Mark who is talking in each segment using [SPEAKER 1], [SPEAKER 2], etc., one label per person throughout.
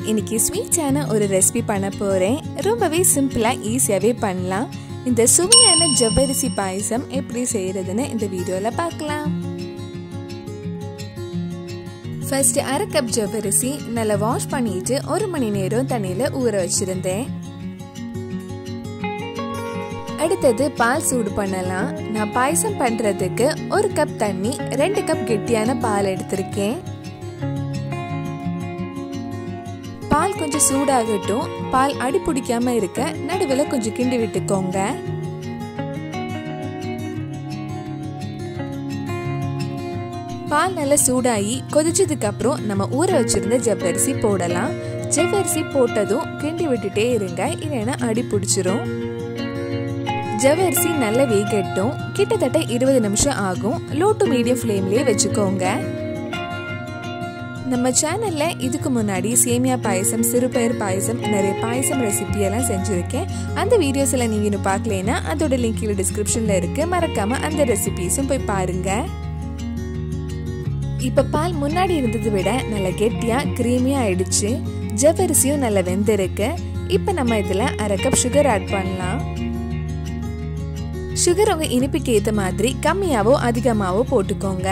[SPEAKER 1] இன்னைக்கு ஸ்வீட்டான ஒரு ரெசிபி பண்ண போகிறேன் ரொம்பவே சிம்பிளாக ஈஸியாகவே பண்ணலாம் இந்த சுவையான ஜவ்வரிசி பாயசம் எப்படி செய்கிறதுன்னு இந்த வீடியோவில் பார்க்கலாம் ஃபர்ஸ்ட் அரை கப் ஜவ்வரிசி நல்லா வாஷ் பண்ணிட்டு ஒரு மணி நேரம் தண்ணியில் ஊற வச்சிருந்தேன் அடுத்தது பால் சூடு பண்ணலாம் நான் பாயசம் பண்ணுறதுக்கு ஒரு கப் தண்ணி ரெண்டு கப் கெட்டியான பால் எடுத்திருக்கேன் பால் கொஞ்சம் சூடாகட்டும் பால் அடி பிடிக்காம இருக்க நடுவில் கொஞ்சம் கிண்டி விட்டுக்கோங்க பால் நல்லா சூடாகி கொதிச்சதுக்கு அப்புறம் நம்ம ஊற வச்சிருந்த ஜவ்வரிசி போடலாம் ஜவ்வரிசி போட்டதும் கிண்டி விட்டுட்டே இருங்க இல்லைன்னா அடி பிடிச்சிரும் ஜவ்வரிசி நல்லா வேகட்டும் கிட்டத்தட்ட இருபது நிமிஷம் ஆகும் லோ டு மீடியம் ஃப்ளேம்லேயே வச்சுக்கோங்க நம்ம சேனல்ல இதுக்கு முன்னாடி சேமியா பாயசம் சிறுபயிர் பாயசம் நிறைய பாயசம் ரெசிபி எல்லாம் செஞ்சுருக்கேன் அந்த வீடியோஸ் எல்லாம் நீங்க இன்னும் பார்க்கலனா அதோட லிங்க் கீழே டிஸ்கிரிப்ஷன்ல இருக்கு மறக்காம அந்த ரெசிபிஸும் போய் பாருங்க இப்ப பால் முன்னாடி இருந்ததை விட நல்லா கெட்டியா கிரீமியா ஆயிடுச்சு ஜவ்வரிசியும் நல்லா வெந்திருக்கு இப்ப நம்ம இதுல அரை கப் சுகர் ஆட் பண்ணலாம் சுகர் உங்க இனிப்புக்கு ஏத்த மாதிரி கம்மியாவோ அதிகமாவோ போட்டுக்கோங்க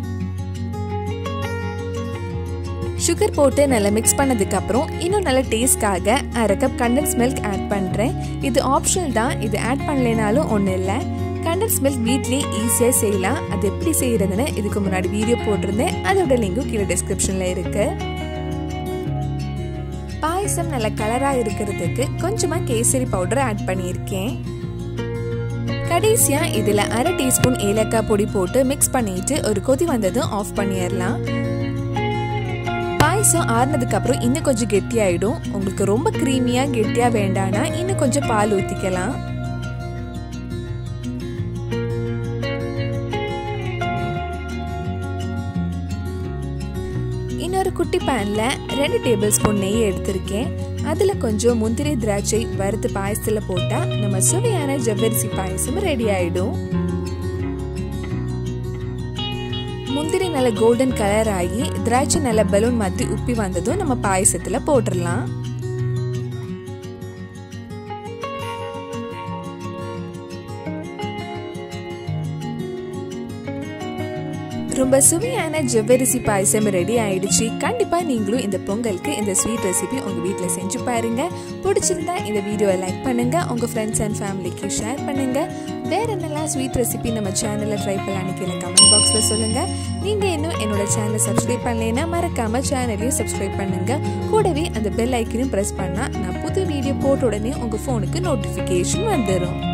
[SPEAKER 1] சுகர் போட்டு நல்லா மிக்ஸ் பண்ணதுக்கு அப்புறம் இன்னும் நல்ல டேஸ்ட்காக அரை கப் கண்டன்ஸ் மில்க் ஆட் பண்ணுறேன் இது ஆப்ஷனல் தான் இது ஆட் பண்ணலைனாலும் ஒன்றும் இல்லை கண்டன்ஸ் மில்க் வீட்லேயே ஈஸியாக செய்யலாம் அது எப்படி செய்கிறதுன்னு இதுக்கு முன்னாடி வீடியோ போட்டிருந்தேன் அதோட லிங்கும் கீழே டிஸ்கிரிப்ஷனில் இருக்கு பாயசம் நல்ல கலராக இருக்கிறதுக்கு கொஞ்சமாக கேசரி பவுடர் ஆட் பண்ணியிருக்கேன் கடைசியாக இதில் அரை டீஸ்பூன் ஏலக்காய் பொடி போட்டு மிக்ஸ் பண்ணிட்டு ஒரு கொதி வந்ததும் ஆஃப் பண்ணிடலாம் பாயசம் ஆறுனதுக்கு அப்புறம் இன்னும் கொஞ்சம் கெட்டியாயிடும் உங்களுக்கு ரொம்ப க்ரீமியா கெட்டியா வேண்டானா இன்னும் கொஞ்சம் பால் ஊத்திக்கலாம் இன்னொரு குட்டி பேன்ல ரெண்டு டேபிள் ஸ்பூன் நெய் எடுத்திருக்கேன் அதுல கொஞ்சம் முந்திரி திராட்சை வறுத்து பாயசத்துல போட்டா நம்ம சுவையான ஜவ்வரிசி பாயசம் ரெடி ஆயிடும் முந்திரி நல்ல கோல்டன் கலர் ஆகி திராட்சை நல்ல பலூன் மாதிரி உப்பி வந்ததும் நம்ம பாயசத்துல போட்டுடலாம் ரொம்ப சுவையான ஜவ்வரிசி பாயசம் ரெடி ஆயிடுச்சு கண்டிப்பா நீங்களும் இந்த பொங்கலுக்கு இந்த ஸ்வீட் ரெசிபி உங்க வீட்டில் செஞ்சு பாருங்க பிடிச்சிருந்தா இந்த வீடியோவை லைக் பண்ணுங்க உங்க ஃப்ரெண்ட்ஸ் அண்ட் ஃபேமிலிக்கு ஷேர் பண்ணுங்க வேற என்னெல்லாம் ஸ்வீட் ரெசிபி நம்ம சேனலில் ட்ரை பண்ணலான்னு கீழே கமெண்ட் பாக்ஸில் சொல்லுங்க நீங்க இன்னும் என்னோட சேனலை சப்ஸ்கிரைப் பண்ணலைன்னா மறக்காம சேனலையும் சப்ஸ்கிரைப் பண்ணுங்க கூடவே அந்த பெல் ஐக்கனையும் ப்ரெஸ் பண்ணா நான் புது வீடியோ போட்ட உடனே உங்க ஃபோனுக்கு நோட்டிஃபிகேஷன் வந்துடும்